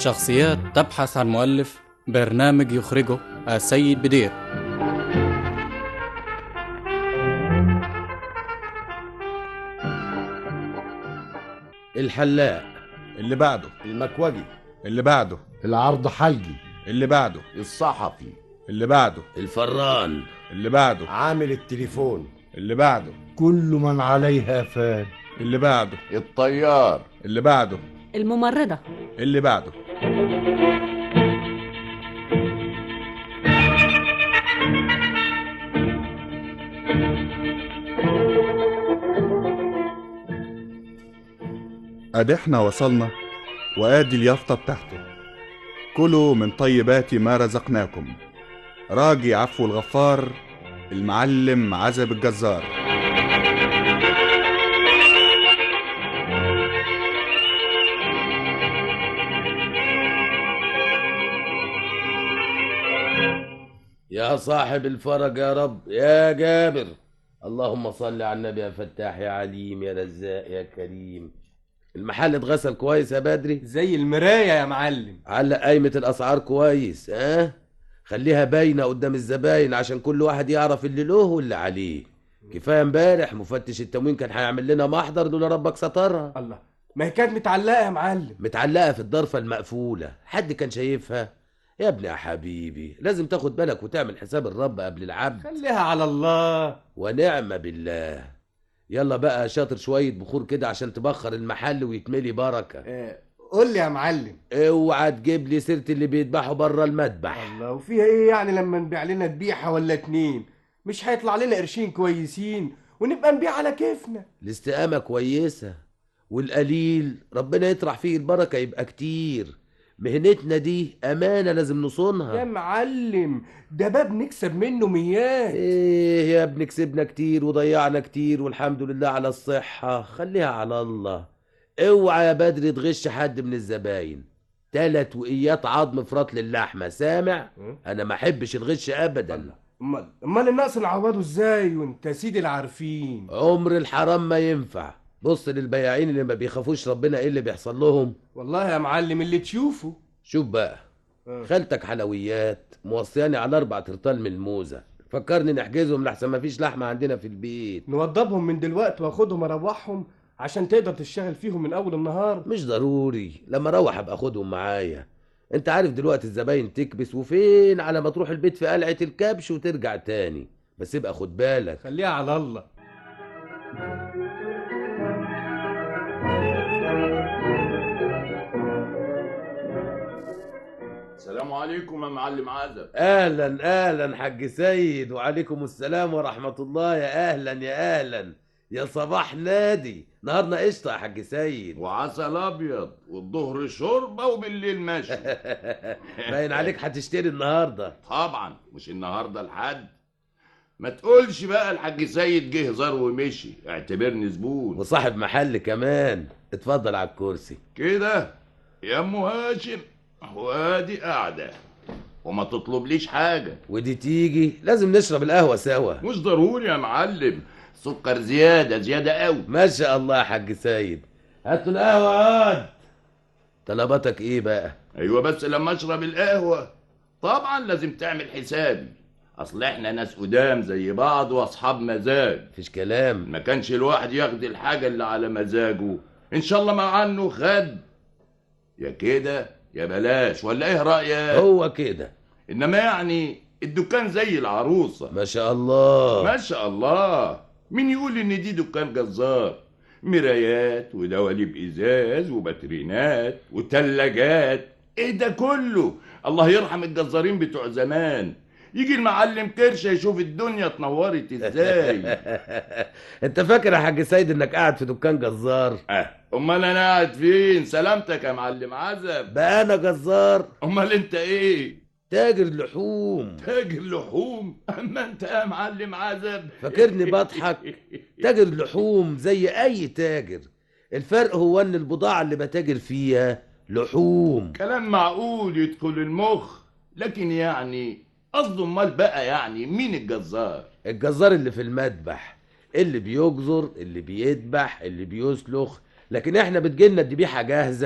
شخصيات تبحث عن مؤلف برنامج يخرجه السيد بدير الحلاق اللي بعده المكوجي اللي بعده العرض حلقي اللي بعده الصحفي اللي بعده الفران اللي بعده عامل التليفون اللي بعده كل من عليها فان اللي بعده الطيار اللي بعده الممرضة اللي بعده ادي احنا وصلنا وادي اليافطة بتاعته كلوا من طيبات ما رزقناكم راجي عفو الغفار المعلم عزب الجزار يا صاحب الفرج يا رب يا جابر اللهم صل على النبي يا فتاح يا عليم يا رزاق يا كريم المحل اتغسل كويس يا بدري زي المراية يا معلم علق قايمة الأسعار كويس ها خليها باينة قدام الزباين عشان كل واحد يعرف اللي له واللي عليه كفاية امبارح مفتش التموين كان هيعمل لنا محضر لولا ربك سترها الله ما هي كانت متعلقة يا معلم متعلقة في الضرفة المقفولة حد كان شايفها يا ابني يا حبيبي لازم تاخد بالك وتعمل حساب الرب قبل العبد خليها على الله ونعم بالله يلا بقى شاطر شوية بخور كده عشان تبخر المحل ويتملي بركة آه، قول لي يا معلم اوعى تجيب لي سيرة اللي بيذبحوا بره المذبح الله وفيها ايه يعني لما نبيع لنا ذبيحة ولا اتنين مش هيطلع لنا قرشين كويسين ونبقى نبيع على كيفنا الاستقامة كويسة والقليل ربنا يطرح فيه البركة يبقى كتير مهنتنا دي أمانة لازم يا نصونها معلم ده باب نكسب منه ميات ايه يا ابني كسبنا كتير وضيعنا كتير والحمد لله على الصحة خليها على الله اوعى يا بدري تغش حد من الزباين تلات وقيات عظم في رطل اللحمة سامع انا ما احبش الغش ابدا امال امال النقص نعوضه ازاي وانت يا سيدي العارفين عمر الحرام ما ينفع بص للبياعين اللي ما بيخافوش ربنا ايه اللي بيحصل لهم والله يا معلم اللي تشوفه شوف بقى آه. خالتك حلويات موصياني على اربع ترطال من الموزة فكرني نحجزهم لحسن ما فيش لحمة عندنا في البيت نوضبهم من دلوقتي واخدهم اروحهم عشان تقدر تشتغل فيهم من اول النهار مش ضروري لما اروح ابقى اخدهم معايا انت عارف دلوقتي الزباين تكبس وفين على ما تروح البيت في قلعة الكبش وترجع تاني بس ابقى خد بالك خليها على الله السلام عليكم يا معلم عزب اهلا اهلا حاج سيد وعليكم السلام ورحمة الله يا اهلا يا اهلا يا صباح نادي نهارنا قشطة يا حاج سيد وعسل ابيض والظهر شوربه وبالليل ماشي باين عليك هتشتري النهارده طبعا مش النهارده الحد ما تقولش بقى الحاج سيد جه زار ومشي اعتبرني زبون وصاحب محل كمان اتفضل على الكرسي كده يا ام هاشم وادي قاعده وما تطلبليش حاجه ودي تيجي لازم نشرب القهوة سوا مش ضروري يا معلم سكر زياده زياده قوي ما شاء الله يا حاج سيد هاتوا القهوة عاد طلباتك ايه بقى ايوه بس لما اشرب القهوه طبعا لازم تعمل حسابي اصل احنا ناس قدام زي بعض واصحاب مزاج مفيش كلام ما كانش الواحد ياخد الحاجة اللي على مزاجه إن شاء الله مع عنه خد يا كده يا بلاش ولا إيه رأيك؟ هو كده إنما يعني الدكان زي العروسة ما شاء الله ما شاء الله مين يقول إن دي دكان جزار؟ مرايات ودواليب إزاز وباترينات وتلاجات إيه ده كله؟ الله يرحم الجزارين بتوع زمان يجي المعلم كرشة يشوف الدنيا اتنورت ازاي انت فاكر يا حاج سيد انك قاعد في دكان جزار اه امال انا قاعد فين سلامتك يا معلم عزب بقى انا جزار امال انت ايه تاجر لحوم تاجر لحوم اما انت يا معلم عزب فاكرني بضحك تاجر لحوم زي اي تاجر الفرق هو ان البضاعة اللي بتاجر فيها لحوم كلام معقول يدخل المخ لكن يعني قصده امال بقى يعني مين الجزار الجزار اللي في المذبح اللي بيجزر اللي بيذبح اللي بيسلخ لكن احنا بتجيلنا الذبيحة جاهزة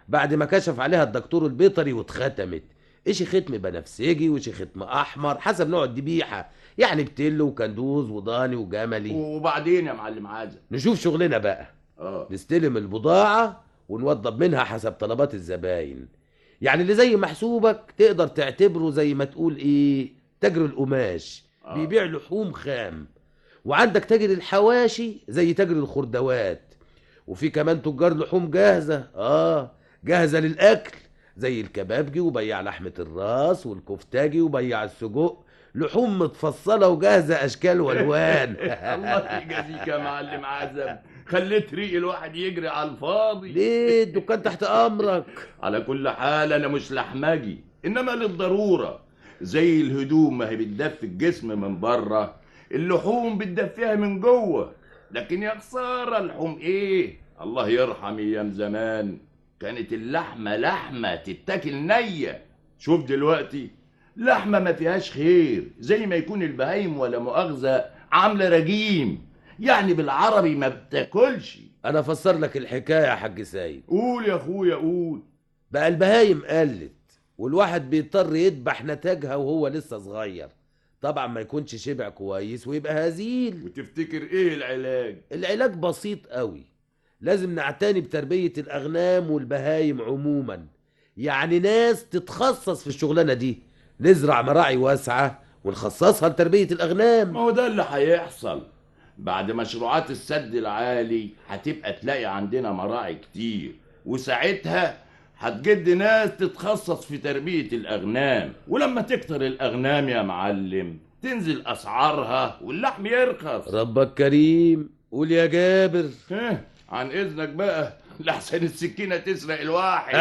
بعد ما كشف عليها الدكتور البيطري واتختمت إشي ختم بنفسجي وإشي ختم أحمر حسب نوع الذبيحة يعني بتلو وكندوز وضاني وجملي وبعدين يا معلم عازم نشوف شغلنا بقى اه نستلم البضاعة ونوضب منها حسب طلبات الزباين يعني اللي زي محسوبك تقدر تعتبره زي ما تقول ايه تاجر القماش آه. بيبيع لحوم خام وعندك تاجر الحواشي زي تاجر الخردوات وفي كمان تجار لحوم جاهزة اه جاهزة للأكل زي الكبابجي وبياع لحمة الراس والكفتاجي وبياع السجق لحوم متفصلة وجاهزة أشكال وألوان الله يجازيك يا معلم عزم خليت ريق الواحد يجري على الفاضي ليه الدكان تحت أمرك على كل حال انا مش لحمجي انما للضروره زي الهدوم ما هي بتدفي الجسم من بره اللحوم بتدفيها من جوه لكن يا خساره اللحوم ايه الله يرحم ايام زمان كانت اللحمه لحمه تتاكل نيه شوف دلوقتي لحمه ما فيهاش خير زي ما يكون البهايم ولا مؤاخذه عامله رجيم يعني بالعربي ما بتاكلش انا افسر لك الحكايه يا حاج سيد قول يا اخويا قول بقى البهايم قلت والواحد بيضطر يذبح نتاجها وهو لسه صغير طبعا ما يكونش شبع كويس ويبقى هزيل وتفتكر ايه العلاج العلاج بسيط قوي لازم نعتني بتربيه الاغنام والبهايم عموما يعني ناس تتخصص في الشغلانه دي نزرع مراعي واسعه ونخصصها لتربيه الاغنام ما هو ده اللي هيحصل بعد مشروعات السد العالي هتبقى تلاقي عندنا مراعي كتير وساعتها هتجد ناس تتخصص في تربية الأغنام ولما تكتر الأغنام يا معلم تنزل أسعارها واللحم يرخص ربك كريم قول يا جابر ها، عن إذنك بقى لحسن السكينة تسرق الواحد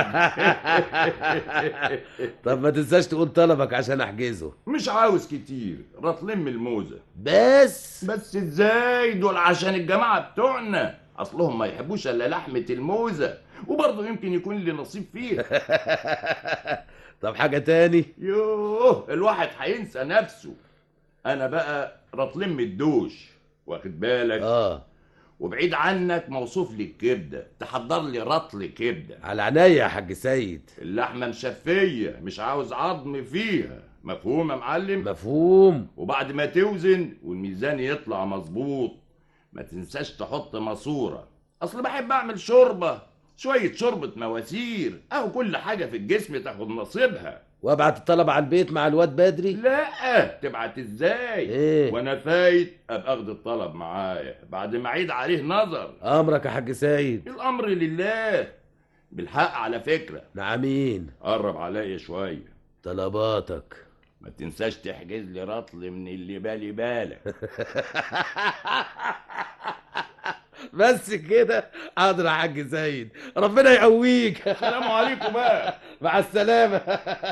طب ما تنساش تقول طلبك عشان احجزه مش عاوز كتير رطلم الموزة بس بس ازاي دول عشان الجماعة بتوعنا اصلهم ما يحبوش الا لحمة الموزة وبرضه يمكن يكون لي نصيب فيها طب حاجة تاني يوه الواحد هينسى نفسه انا بقى رطلم الدوش واخد بالك اه وبعيد عنك موصوف لي الكبدة تحضر لي رطل كبدة على عينيا يا حاج سيد اللحمة مشفية مش عاوز عظم فيها مفهوم يا معلم مفهوم وبعد ما توزن والميزان يطلع مظبوط ما تنساش تحط ماسورة اصل بحب اعمل شوربة شوية شوربة مواسير اهو كل حاجة في الجسم تاخد نصيبها وابعت الطلب على البيت مع الواد بدري لا تبعت ازاي ايه وانا فايت ابقى اخد الطلب معايا بعد ما اعيد عليه نظر امرك يا حاج سيد الامر لله بالحق على فكرة نعمين قرب عليا شوية طلباتك ما تنساش تحجز لي رطل من اللي بالي بالك بس كده حاضر يا حاج سيد ربنا يقويك السلام عليكم بقى مع السلامة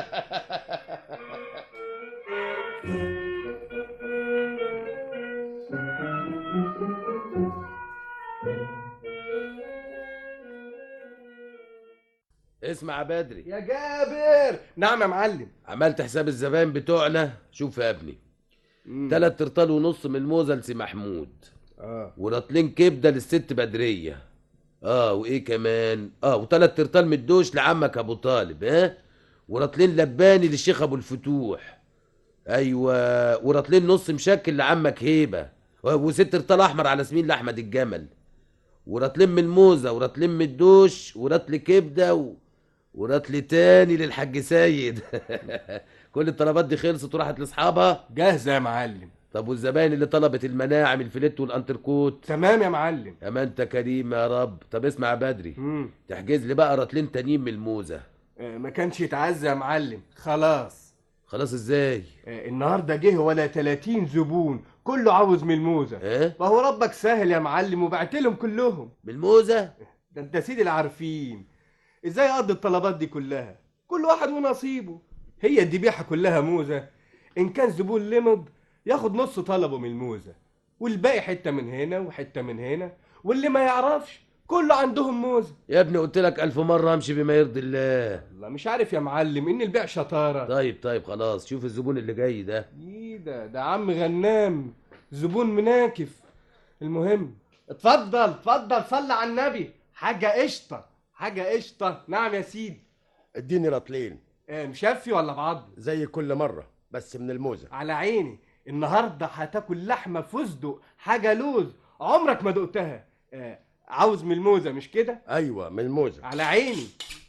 اسمع يا بدري يا جابر نعم يا معلم عملت حساب الزباين بتوعنا شوف يا ابني تلات ترطال ونص من الموزة لسي محمود اه ورطلين كبدة للست بدرية اه وايه كمان اه وتلات ترطال من الدوش لعمك ابو طالب ها ورطلين لباني للشيخ ابو الفتوح ايوه ورطلين نص مشكل لعمك هيبة وست رطال احمر على سمين لاحمد الجمل ورطلين من الموزة ورطلين من الدوش ورطل كبدة و... ورطل تاني للحاج سيد كل الطلبات دي خلصت وراحت لاصحابها جاهزة يا معلم طب والزباين اللي طلبت المناعم الفليت والانتركوت تمام يا معلم اما انت كريم يا رب طب اسمع يا بدري مم. تحجز لي بقى رطلين تانيين من الموزه آه، ما كانش يتعزى يا معلم خلاص خلاص ازاي آه، النهارده جه ولا 30 زبون كله عاوز من الموزه ها وهو ربك سهل يا معلم وبعت لهم كلهم من الموزه ده انت سيدي العارفين ازاي اقضي الطلبات دي كلها كل واحد ونصيبه هي الذبيحه كلها موزه ان كان زبون لمض ياخد نص طلبه من الموزه والباقي حته من هنا وحته من هنا واللي ما يعرفش كله عندهم موزه يا ابني قلت لك الف مره امشي بما يرضي الله والله مش عارف يا معلم ان البيع شطاره طيب طيب خلاص شوف الزبون اللي جاي ده ايه ده ده عم غنام زبون مناكف المهم اتفضل اتفضل صلي على النبي حاجه قشطه حاجه قشطه نعم يا سيدي اديني رطلين آه، مشفي ولا بعض زي كل مرة بس من الموزة على عيني النهارده هتاكل لحمه فستق حاجه لوز عمرك ما دقتها آه، عاوز من الموزه مش كده ايوه من الموزة على عيني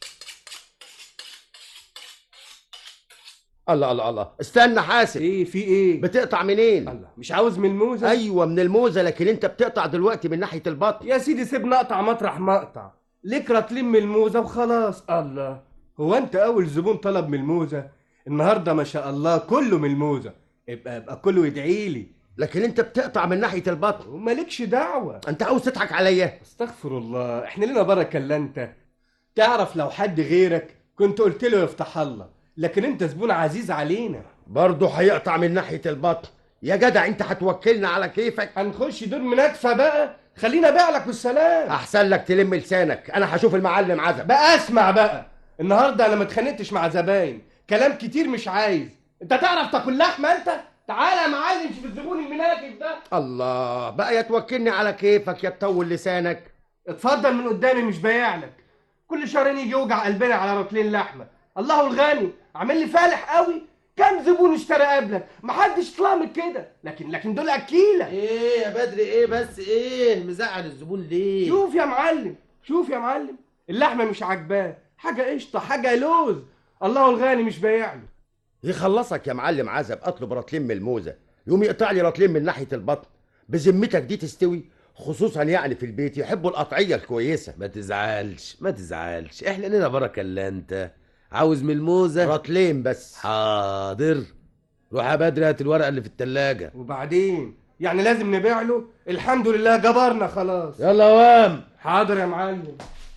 الله الله الله استنى حاسب ايه في ايه بتقطع منين الله مش عاوز من الموزه ايوه من الموزة لكن انت بتقطع دلوقتي من ناحية البطن يا سيدي سيبني اقطع مطرح ما اقطع ليك رتلين من الموزه وخلاص الله هو انت اول زبون طلب من الموزه النهارده ما شاء الله كله من الموزه ابقى ابقى كله يدعي لي لكن انت بتقطع من ناحية البطن ومالكش دعوه انت عاوز تضحك عليا استغفر الله احنا لنا بركه الا انت تعرف لو حد غيرك كنت قلت له يفتح الله لكن انت زبون عزيز علينا برضه هيقطع من ناحية البطن يا جدع انت هتوكلنا على كيفك هنخش دور مناكفه بقى خلينا ابيع لك والسلام احسن لك تلم لسانك انا هشوف المعلم عزب بقى اسمع بقى النهارده انا ما اتخانقتش مع زباين كلام كتير مش عايز انت تعرف تاكل لحمه انت تعالى يا معلم شوف الزبون المناكف ده الله بقى يا توكلني على كيفك يا تطول لسانك اتفضل من قدامي مش بايع لك كل شهرين يجي يوجع قلبنا على رطلين لحمه الله الغني عامل لي فالح قوي كم زبون اشترى قبلك محدش طلع من كده لكن لكن دول اكيله ايه يا بدري ايه بس ايه مزعل الزبون ليه شوف يا معلم شوف يا معلم اللحمه مش عاجباه حاجه قشطه حاجه لوز الله الغني مش بايع له يخلصك يا معلم عزب اطلب رطلين من الموزه يقوم يقطع لي رطلين من ناحيه البطن بذمتك دي تستوي خصوصا يعني في البيت يحبوا القطعيه الكويسه ما تزعلش ما تزعلش احنا لنا بركه الا انت عاوز من الموزه رطلين بس حاضر روح يا بدري هات الورقه اللي في التلاجة وبعدين يعني لازم نبيع له الحمد لله جبرنا خلاص يلا وام حاضر يا معلم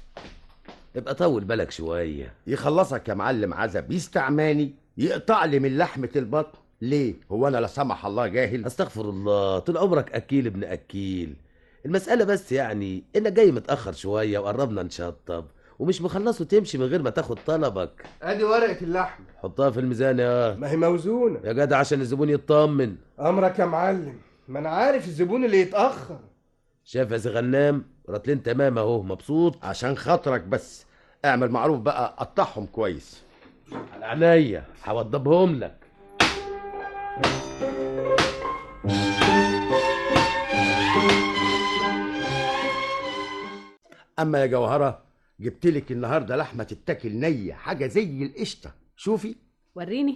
ابقى طول بالك شويه يخلصك يا معلم عزب يستعماني يقطع لي من لحمه البطن ليه هو انا لا سمح الله جاهل استغفر الله طول عمرك اكيل ابن اكيل المساله بس يعني انك جاي متاخر شويه وقربنا نشطب ومش مخلص وتمشي من غير ما تاخد طلبك ادي ورقه اللحم حطها في الميزان يا ما هي موزونه يا جدع عشان الزبون يطمن امرك يا معلم ما انا عارف الزبون اللي يتاخر شاف يا سي غنام رطلين تمام اهو مبسوط عشان خاطرك بس اعمل معروف بقى قطعهم كويس على عينيا هوضبهم لك اما يا جوهره جبت لك النهارده لحمه تتاكل نيه حاجه زي القشطه شوفي وريني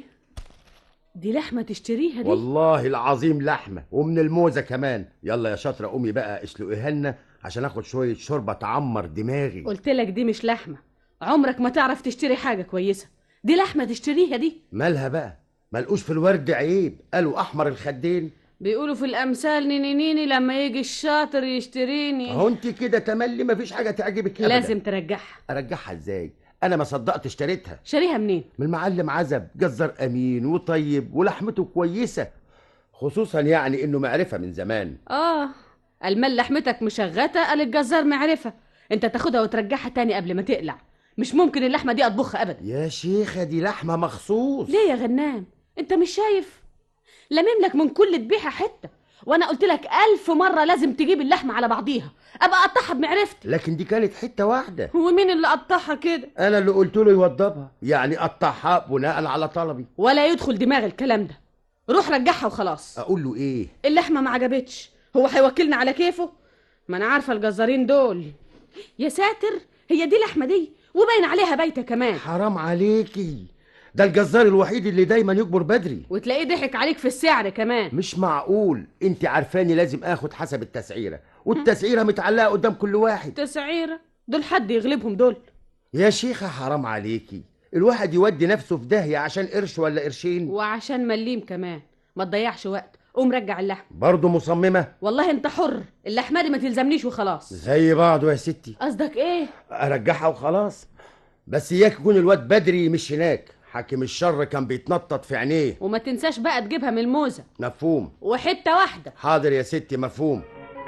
دي لحمة تشتريها دي والله العظيم لحمه ومن الموزه كمان يلا يا شاطره قومي بقى اسلقيها لنا عشان اخد شويه شوربه تعمر دماغي قلت لك دي مش لحمة عمرك ما تعرف تشتري حاجة كويسة دي لحمة تشتريها دي مالها بقى ملقوش في الورد عيب قالوا احمر الخدين بيقولوا في الأمثال نيني نيني لما يجي الشاطر يشتريني اهو انت كده تملي مفيش حاجه تعجبك أبداً. لازم ترجعها ارجعها ازاي انا ما صدقت اشتريتها شاريها منين من المعلم عزب جزار امين وطيب ولحمته كويسه خصوصا يعني انه معرفه من زمان اه المال لحمتك مشغتة قال الجزار معرفة انت تاخدها وترجعها تاني قبل ما تقلع مش ممكن اللحمة دي اطبخها ابدا يا شيخه دي لحمه مخصوص ليه يا غنام انت مش شايف لمم لك من كل ذبيحة حتة وانا قلت لك الف مرة لازم تجيب اللحمة على بعضيها ابقى اقطعها بمعرفتي لكن دي كانت حته واحده ومين اللي قطعها كده انا اللي قلت له يوضبها يعني قطعها بناء على طلبي ولا يدخل دماغ الكلام ده روح رجعها وخلاص اقول له ايه اللحمة ما عجبتش هو هيوكلنا على كيفه ما انا عارفة الجزارين دول يا ساتر هي دي لحمة دي وباين عليها بايتة كمان حرام عليكي ده الجزار الوحيد اللي دايما يكبر بدري وتلاقيه ضحك عليك في السعر كمان مش معقول انت عارفاني لازم اخد حسب التسعيره والتسعيره متعلقه قدام كل واحد تسعيرة دول حد يغلبهم دول يا شيخه حرام عليكي الواحد يودي نفسه في داهيه عشان قرش ولا قرشين وعشان مليم كمان ما تضيعش وقت قوم رجع اللحم برضه مصممه والله انت حر اللحمه دي ما تلزمنيش وخلاص زي بعضه يا ستي قصدك ايه ارجعها وخلاص بس اياك يكون الواد بدري مش هناك حاكم الشر كان بيتنطط في عينيه وما تنساش بقى تجيبها من الموزه مفهوم وحته واحده حاضر يا ستي مفهوم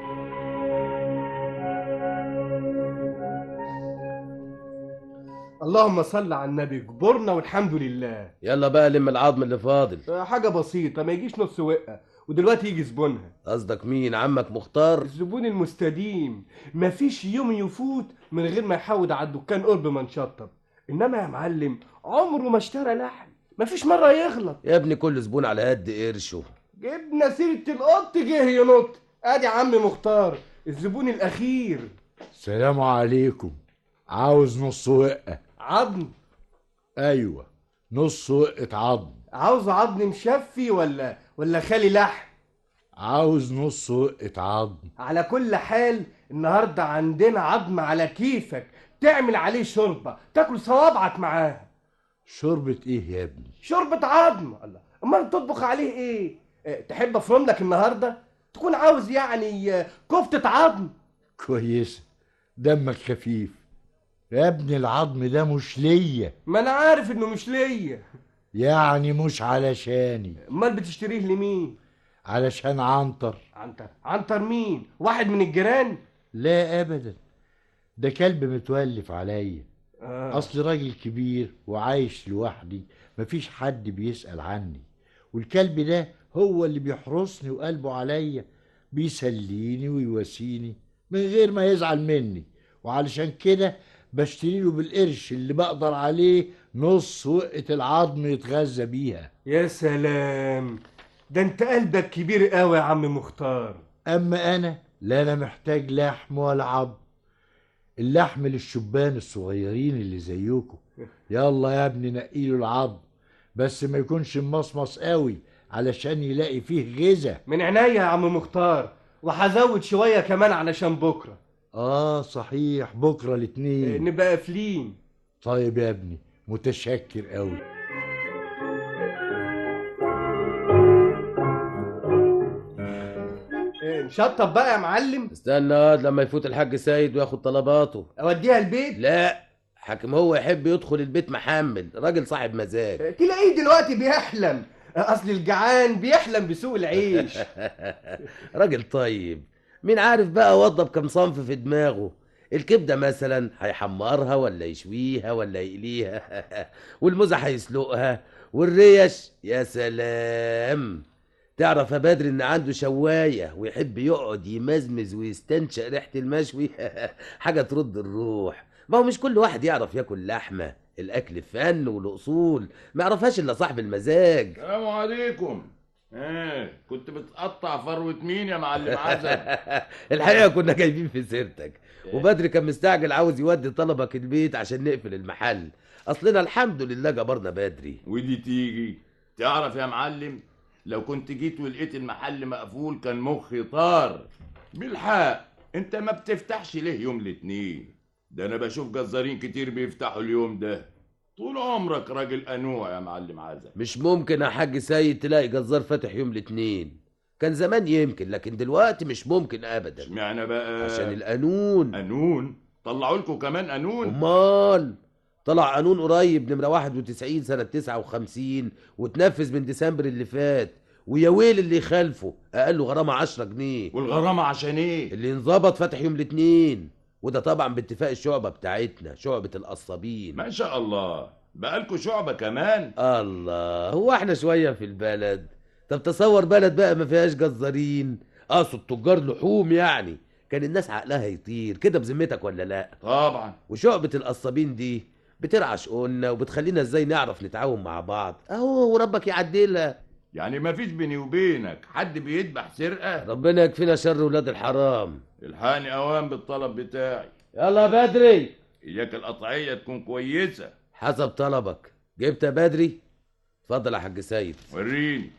اللهم صل على النبي جبرنا والحمد لله يلا بقى لم العظم اللي فاضل آه، حاجه بسيطه ما يجيش نص وقه ودلوقتي يجي زبونها قصدك مين عمك مختار الزبون المستديم مفيش يوم يفوت من غير ما يحود على الدكان قرب ما نشطب انما يا معلم عمره ما اشترى لحم مفيش مره يغلط يا ابني كل زبون على قد قرشه جبنا سيره القط جه ينط ادي عم مختار الزبون الاخير السلام عليكم عاوز نص وقة عظم ايوه نص وقة عظم عاوز عظم مشفي ولا ولا خالي لحم عاوز نص وقة عظم على كل حال النهارده عندنا عظم على كيفك تعمل عليه شوربه تاكل صوابعك معاها شوربة ايه يا ابني شوربه عظم الله امال تطبخ عليه ايه اه، تحب افرم لك النهارده تكون عاوز يعني اه، كفته عظم كويسة دمك خفيف يا ابني العظم ده مش ليا ما انا عارف انه مش ليا يعني مش علشاني امال بتشتريه لمين علشان عنتر عنتر عنتر مين واحد من الجيران لا ابدا ده كلب متولف عليا آه. اصل راجل كبير وعايش لوحدي مفيش حد بيسأل عني والكلب ده هو اللي بيحرسني وقلبه عليا بيسليني ويواسيني من غير ما يزعل مني وعلشان كده بشتري له بالقرش اللي بقدر عليه نص وقة العظم يتغذى بيها يا سلام ده انت قلبك كبير قوي يا عم مختار اما انا لا انا محتاج لحم ولا عظم اللحم للشبان الصغيرين اللي زيكم يلا يا ابني نقيله العظم بس ما يكونش مصمص قوي علشان يلاقي فيه غذا من عينيا يا عم مختار وهزود شويه كمان علشان بكره اه صحيح بكره اه، الاتنين نبقى قافلين طيب يا ابني متشكر قوي اه، نشطب بقى يا معلم استنى واد لما يفوت الحاج سيد وياخد طلباته اوديها البيت لا حاكم هو يحب يدخل البيت محمل راجل صاحب مزاج اه، تلاقيه دلوقتي بيحلم اه، اصل الجعان بيحلم بسوق العيش راجل طيب مين عارف بقى وضب كم صنف في دماغه الكبده مثلا هيحمرها ولا يشويها ولا يقليها والموزه هيسلقها والريش يا سلام تعرف يا بدر ان عنده شوايه ويحب يقعد يمزمز ويستنشق ريحه المشوي حاجه ترد الروح ما هو مش كل واحد يعرف ياكل لحمه الاكل فن والاصول ما يعرفهاش الا صاحب المزاج السلام عليكم ايه كنت بتقطع فروة مين يا معلم عزب الحقيقه كنا جايبين في سيرتك وبدر كان مستعجل عاوز يودي طلبك البيت عشان نقفل المحل اصلنا الحمد لله جبرنا بدري ودي تيجي تعرف يا معلم لو كنت جيت ولقيت المحل مقفول كان مخي طار بالحق انت ما بتفتحش ليه يوم الاتنين ده انا بشوف جزارين كتير بيفتحوا اليوم ده طول عمرك راجل قنوع يا معلم عزب مش ممكن يا حاج سيد تلاقي جزار فاتح يوم الاثنين كان زمان يمكن لكن دلوقتي مش ممكن ابدا اشمعنى بقى عشان القانون قانون طلعوا لكم كمان قانون امال طلع قانون قريب نمرة 91 سنة 59 وتنفذ من ديسمبر اللي فات ويا ويل اللي يخالفه اقل غرامة 10 جنيه والغرامة عشان ايه اللي انظبط فاتح يوم الاثنين وده طبعا باتفاق الشعبة بتاعتنا شعبة القصابين ما شاء الله بقالكوا شعبة كمان الله هو احنا شوية في البلد طب تصور بلد بقى ما فيهاش جزارين اقصد تجار لحوم يعني كان الناس عقلها يطير كده بذمتك ولا لا طبعا وشعبة القصابين دي بترعش قلنا وبتخلينا ازاي نعرف نتعاون مع بعض اهو وربك يعدلها يعني ما فيش بيني وبينك حد بيذبح سرقة ربنا يكفينا شر ولاد الحرام الحقني اوام بالطلب بتاعي يلا يا بدري اياك القطعية تكون كويسة حسب طلبك جبت يا بدري اتفضل يا حاج سيد وريني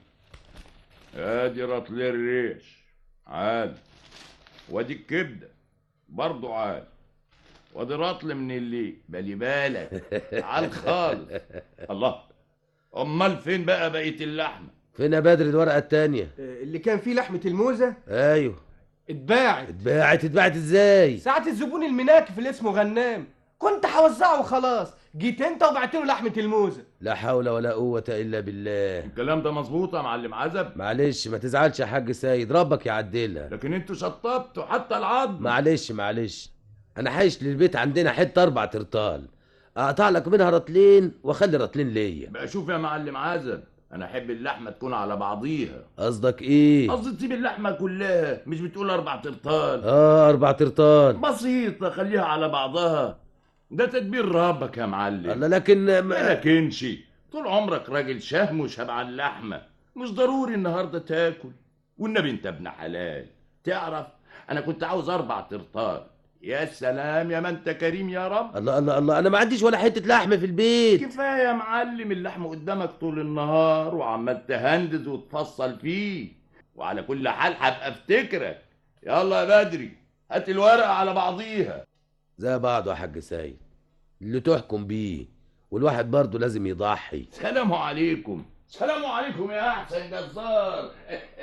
ادي رطل الريش عاد وادي الكبدة برضو عاد وادي رطل من اللي بالي بالك عال خالص الله امال فين بقى بقية اللحمة فين يا بدري الورقة التانية اه، اللي كان فيه لحمه الموزه ايوه اتباعت اتباعت اتباعت ازاي ساعة الزبون المناكف اللي اسمه غنام كنت هوزعه وخلاص جيت انت وبعت له لحمه الموزه لا حول ولا قوة الا بالله الكلام ده مظبوط يا معلم عزب معلش ما تزعلش يا حاج سيد ربك يعدلها لكن انتوا شطبتوا حتى العظم معلش معلش انا حايش للبيت عندنا حته اربع ترطال اقطع لك منها رطلين واخلي رطلين ليا بقى شوف يا معلم عزب انا احب اللحمه تكون على بعضيها قصدك ايه قصدي تسيب اللحمه كلها مش بتقول اربع ترطال اه اربع ترطان بسيطه خليها على بعضها ده تدبير ربك يا معلم الله لكن ما ما... لكنش طول عمرك راجل شهم وشبعان لحمه مش ضروري النهارده تاكل والنبي انت ابن حلال تعرف انا كنت عاوز اربع ترطال يا سلام يا ما انت كريم يا رب الله الله الله انا ما عنديش ولا حته لحم في البيت كفايه يا معلم اللحم قدامك طول النهار وعمال تهندز وتفصل فيه وعلى كل حال هبقى افتكرك يلا يا بدري هات الورقه على بعضيها زي بعضه يا حاج سيد اللي تحكم بيه والواحد برضه لازم يضحي سلام عليكم سلام عليكم يا احسن جزار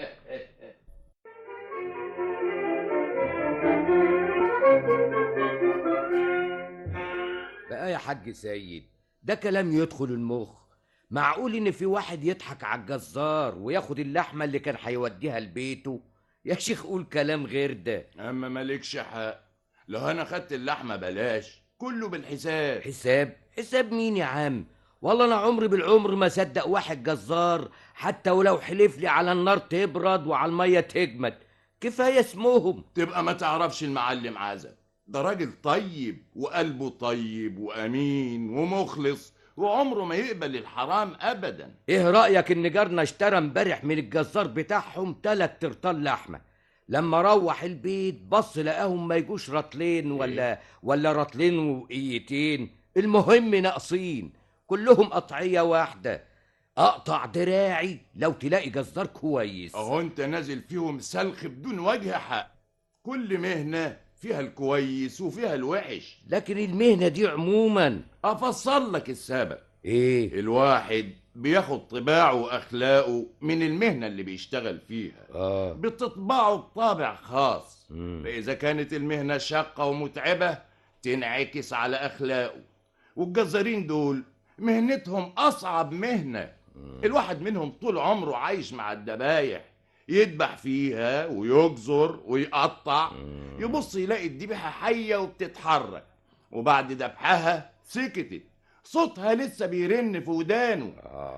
بقى يا حاج سيد ده كلام يدخل المخ معقول ان في واحد يضحك على الجزار وياخد اللحمه اللي كان هيوديها لبيته يا شيخ قول كلام غير ده اما مالكش حق لو انا خدت اللحمه بلاش كله بالحساب حساب حساب مين يا عم والله انا عمري بالعمر ما صدق واحد جزار حتى ولو حلف لي على النار تبرد وعلى الميه تجمد كفايه اسمهم تبقى ما تعرفش المعلم عزب ده راجل طيب وقلبه طيب وامين ومخلص وعمره ما يقبل الحرام ابدا ايه رايك ان جارنا اشترى امبارح من الجزار بتاعهم تلات ترطال لحمه لما روح البيت بص لقاهم ما يجوش رطلين ولا ولا رطلين وقيتين المهم ناقصين كلهم قطعيه واحده اقطع دراعي لو تلاقي جزار كويس اهو انت نازل فيهم سلخ بدون وجه حق كل مهنه فيها الكويس وفيها الوحش لكن المهنه دي عموما افصل لك السبب ايه الواحد بياخد طباعه واخلاقه من المهنه اللي بيشتغل فيها اه بتطبعه بطابع خاص مم. فاذا كانت المهنه شاقه ومتعبه تنعكس على اخلاقه والجزارين دول مهنتهم اصعب مهنه الواحد منهم طول عمره عايش مع الدبايح يذبح فيها ويجزر ويقطع يبص يلاقي الذبيحه حيه وبتتحرك وبعد ذبحها سكتت صوتها لسه بيرن في ودانه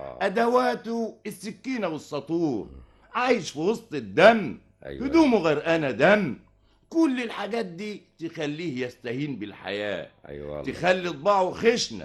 ادواته السكينه والسطور عايش في وسط الدم أيوة. هدومه غرقانه دم كل الحاجات دي تخليه يستهين بالحياه ايوه تخلي طباعه خشنه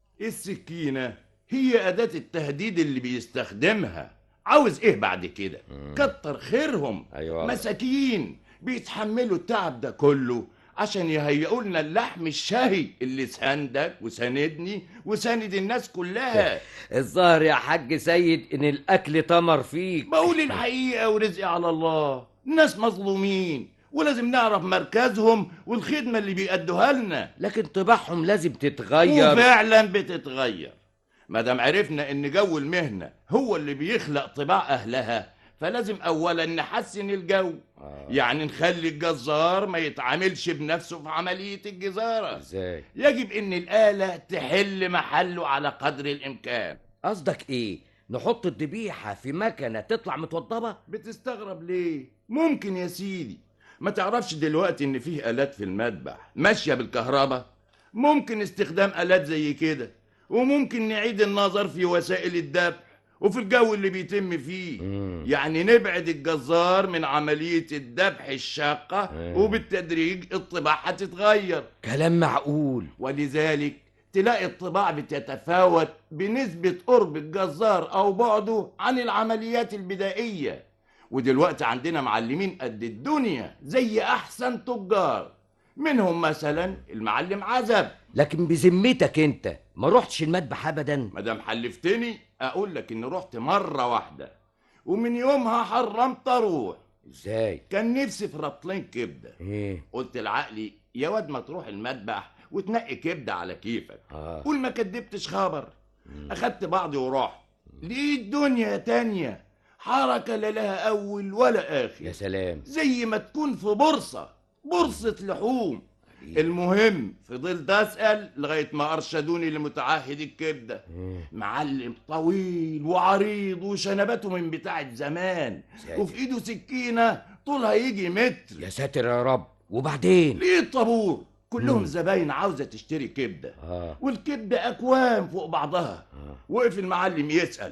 السكينه هي اداه التهديد اللي بيستخدمها عاوز ايه بعد كده كتر خيرهم أيوة. مساكين بيتحملوا التعب ده كله عشان يهيئوا لنا اللحم الشهي اللي ساندك وساندني وساند الناس كلها الظاهر يا حاج سيد ان الاكل تمر فيك بقول الحقيقه ورزقي على الله الناس مظلومين ولازم نعرف مركزهم والخدمه اللي بيأدوها لنا لكن طباعهم لازم تتغير وفعلا بتتغير ما دام عرفنا ان جو المهنه هو اللي بيخلق طباع اهلها فلازم اولا نحسن الجو آه. يعني نخلي الجزار ما يتعاملش بنفسه في عمليه الجزاره ازاي يجب ان الاله تحل محله على قدر الامكان قصدك ايه نحط الذبيحه في مكنه تطلع متوضبه بتستغرب ليه ممكن يا سيدي ما تعرفش دلوقتي ان فيه الات في المذبح ماشيه بالكهرباء ممكن استخدام الات زي كده وممكن نعيد النظر في وسائل الذبح وفي الجو اللي بيتم فيه مم. يعني نبعد الجزار من عملية الذبح الشاقة مم. وبالتدريج الطباع هتتغير كلام معقول ولذلك تلاقي الطباع بتتفاوت بنسبة قرب الجزار أو بعده عن العمليات البدائية ودلوقتي عندنا معلمين قد الدنيا زي أحسن تجار منهم مثلا المعلم عزب لكن بذمتك انت ما رحتش المذبح ابدا مادام حلفتني أقول لك إني رحت مرة واحدة ومن يومها حرمت أروح ازاي كان نفسي في رطلين كبدة ايه قلت لعقلي يا واد ما تروح المذبح وتنقي كبدة على كيفك اه قول ما كدبتش خبر اخدت بعضي ورحت لقيت دنيا تانية حركة لا لها اول ولا يا اخر سلام زي ما تكون في بورصة بورصة لحوم المهم فضلت اسال لغايه ما ارشدوني لمتعهد الكبده إيه. معلم طويل وعريض وشنباته من بتاعه زمان ساتر. وفي ايده سكينه طولها يجي متر يا ساتر يا رب وبعدين لقيت طابور كلهم مم. زباين عاوزه تشتري كبده اه والكبده اكوام فوق بعضها آه. وقف المعلم يسال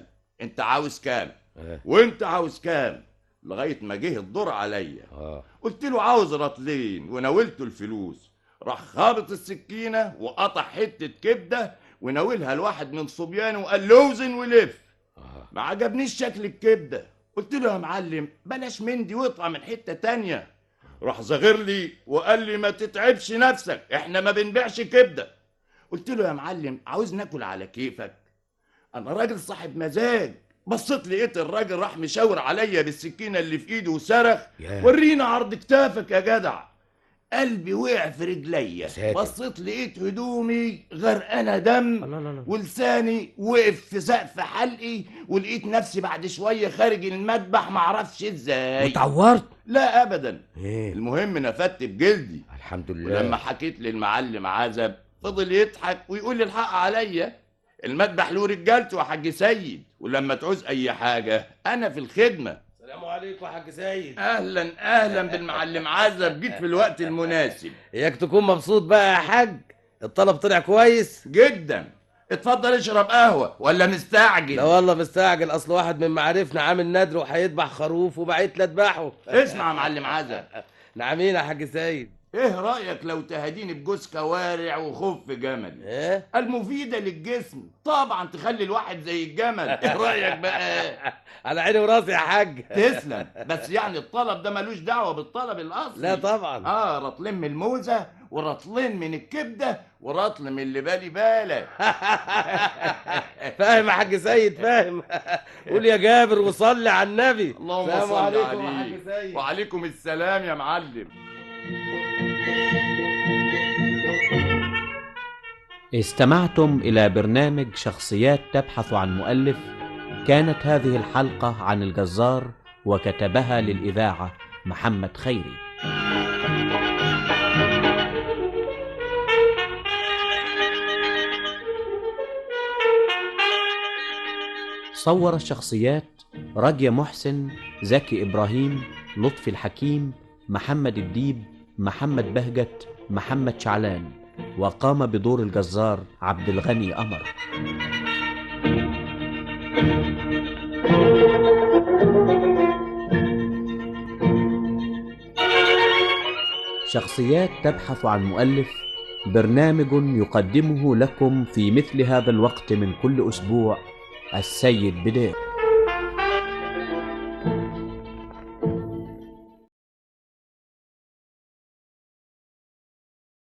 انت عاوز كام آه. وانت عاوز كام لغايه ما جه الدور عليا اه قلت له عاوز رطلين وناولته الفلوس راح خابط السكينه وقطع حته كبده وناولها لواحد من صبيانه وقال له اوزن ولف اه ما عجبنيش شكل الكبده قلت له يا معلم بلاش مندي واطلع من حته تانية راح زغر لي وقال لي ما تتعبش نفسك احنا ما بنبيعش كبده قلت له يا معلم عاوز ناكل على كيفك انا راجل صاحب مزاج بصيت لقيت الراجل راح مشاور عليا بالسكينه اللي في ايده وصرخ ياه. ورينا عرض كتافك يا جدع قلبي وقع في رجليا ساتر. بصيت لقيت هدومي غرقانه دم الله الله ولساني وقف في سقف حلقي ولقيت نفسي بعد شويه خارج المذبح معرفش ازاي اتعورت لا ابدا ايه المهم نفدت بجلدي الحمد لله ولما حكيت للمعلم عزب فضل يضحك ويقول لي الحق عليا المذبح له رجالته يا حاج سيد ولما تعوز اي حاجه انا في الخدمه السلام عليكم يا حاج سيد اهلا اهلا بالمعلم عزب جيت في الوقت المناسب اياك تكون مبسوط بقى يا حاج الطلب طلع كويس جدا اتفضل اشرب قهوه ولا مستعجل لا والله مستعجل اصل واحد من معارفنا عامل ندر وهيذبح خروف وبعت لي اذبحه اسمع يا معلم عزب نعمين يا حاج سيد ايه رايك لو تهديني بجوز كوارع وخف جمل ايه المفيده للجسم طبعا تخلي الواحد زي الجمل ايه رايك بقى على عيني وراسي يا حاج تسلم بس يعني الطلب ده ملوش دعوه بالطلب الاصلي لا طبعا اه رطلين من الموزه ورطلين من الكبده ورطل من اللي بالي بالك فاهم يا حاج سيد فاهم قول يا جابر وصلي على النبي اللهم السلام صل عليكم يا حاج عليه سيد وعليكم السلام يا معلم استمعتم إلى برنامج شخصيات تبحث عن مؤلف كانت هذه الحلقة عن الجزار وكتبها للإذاعة محمد خيري صور الشخصيات راجية محسن زكي إبراهيم لطفي الحكيم محمد الديب محمد بهجت محمد شعلان وقام بدور الجزار عبد الغني قمر شخصيات تبحث عن مؤلف برنامج يقدمه لكم في مثل هذا الوقت من كل اسبوع السيد بدير